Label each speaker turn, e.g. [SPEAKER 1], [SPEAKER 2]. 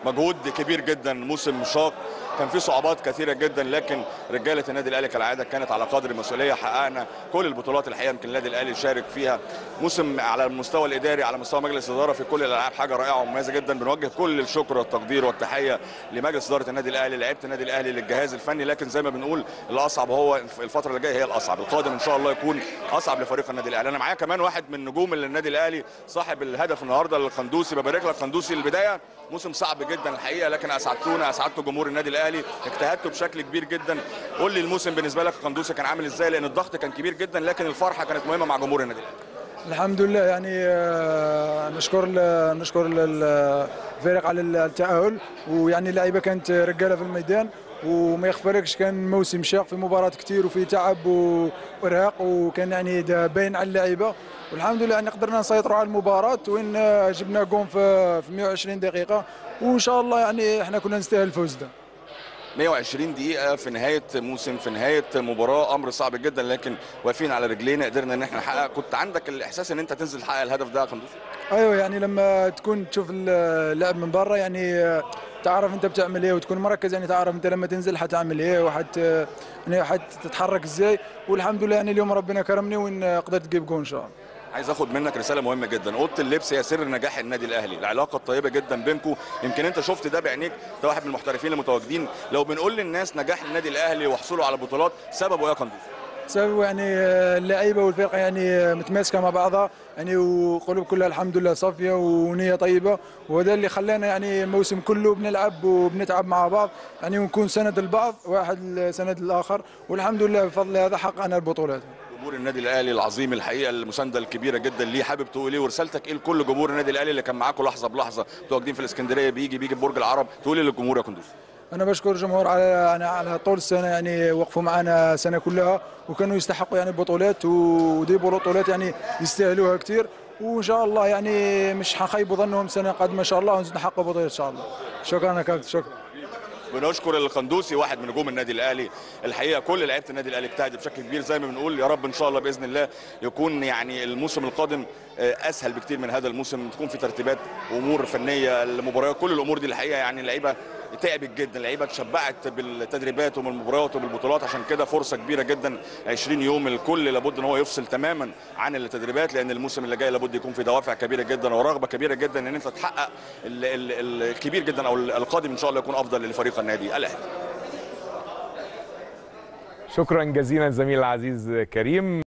[SPEAKER 1] مجهود كبير جدا موسم شاق كان في صعوبات كثيره جدا لكن رجاله النادي الاهلي كالعاده كانت على قدر المسؤوليه حققنا كل البطولات الحقيقه يمكن النادي الاهلي شارك فيها موسم على المستوى الاداري على مستوى مجلس الاداره في كل الالعاب حاجه رائعه ومميزه جدا بنوجه كل الشكر والتقدير والتحيه لمجلس اداره النادي الاهلي لعيبه النادي الاهلي للجهاز الفني لكن زي ما بنقول الاصعب هو الفتره اللي جايه هي الاصعب القادم ان شاء الله يكون اصعب لفريق النادي الاهلي انا معايا كمان واحد من نجوم النادي الاهلي صاحب الهدف النهارده القندوسي ببارك لك قندوسي البدايه موسم صعب جدا الحقيقه لكن اسعدتونا اسعدتوا جمهور النادي الاهلي اجتهدتوا بشكل كبير جدا قول لي الموسم بالنسبه لك قندوسي كان عامل ازاي لان الضغط كان كبير جدا لكن الفرحه كانت مهمه مع جمهور النادي الاهلي
[SPEAKER 2] الحمد لله يعني آه، نشكر ال- نشكر ال- الفريق على التأهل ويعني اللعيبه كانت رجاله في الميدان وما يخفركش كان موسم شاق في مباراة كتير وفي تعب و- وارهاق وكان يعني ده باين على اللعيبه والحمد لله يعني قدرنا نسيطروا على المباراة وين آه، جبنا جون في في 120 دقيقة وان شاء الله يعني احنا كنا نستاهل الفوز ده
[SPEAKER 1] 120 دقيقة في نهاية موسم في نهاية مباراة أمر صعب جدا لكن واقفين على رجلينا قدرنا إن احنا نحقق كنت عندك الإحساس إن أنت تنزل تحقق الهدف ده يا قندوسي
[SPEAKER 2] ايوه يعني لما تكون تشوف اللعب من برا يعني آه، تعرف انت بتعمل ايه وتكون مركز يعني تعرف انت لما تنزل حتعمل ايه وحت يعني حتتحرك ازاي والحمد لله يعني اليوم ربنا كرمني وان قدرت اجيب جول ان شاء الله
[SPEAKER 1] عايز اخد منك رساله مهمه جدا اوضه اللبس هي سر نجاح النادي الاهلي العلاقه الطيبه جدا بينكم يمكن انت شفت ده بعينيك ده واحد من المحترفين المتواجدين لو بنقول للناس نجاح النادي الاهلي وحصوله على بطولات سببه ايه يا قندوسي
[SPEAKER 2] سبب يعني آه، اللعيبه والفرقه يعني آه، متماسكه مع بعضها يعني وقلوب كلها الحمد لله صافيه ونيه طيبه وهذا اللي خلانا يعني الموسم كله بنلعب وبنتعب مع بعض يعني ونكون سند البعض واحد سند الاخر والحمد لله بفضل هذا حققنا البطولات
[SPEAKER 1] جمهور النادي الاهلي العظيم الحقيقه المسانده الكبيره جدا ليه حابب تقول ايه ورسالتك ايه لكل جمهور النادي الاهلي اللي كان معاكم لحظه بلحظه متواجدين في الاسكندريه بيجي بيجي برج العرب تقول ايه للجمهور يا قندوسي
[SPEAKER 2] انا بشكر الجمهور على أنا على طول السنه يعني وقفوا معنا سنه كلها وكانوا يستحقوا يعني بطولات ودي بطولات يعني يستاهلوها كثير وان شاء الله يعني مش حنخيبوا ظنهم سنه قادمه ان شاء الله ونزيد نحقق بطولات ان شاء الله شكرا يا كابتن شكرا
[SPEAKER 1] بنشكر القندوسي واحد من نجوم النادي الاهلي الحقيقه كل لعيبه النادي الاهلي اجتهدت بشكل كبير زي ما بنقول يا رب ان شاء الله باذن الله يكون يعني الموسم القادم آه، اسهل بكتير من هذا الموسم تكون في ترتيبات امور فنيه المباريات كل الامور دي الحقيقه يعني اللعيبه تعبت جدا اللعيبه اتشبعت بالتدريبات وبالمباريات وبالبطولات عشان كده فرصه كبيره جدا 20 يوم الكل لابد ان هو يفصل تماما عن التدريبات لان الموسم اللي جاي لابد يكون في دوافع كبيره جدا ورغبه كبيره جدا ان انت تحقق ال- ال- الكبير جدا او القادم ان شاء الله يكون افضل لفريق النادي الاهلي
[SPEAKER 3] شكرا جزيلا زميل العزيز كريم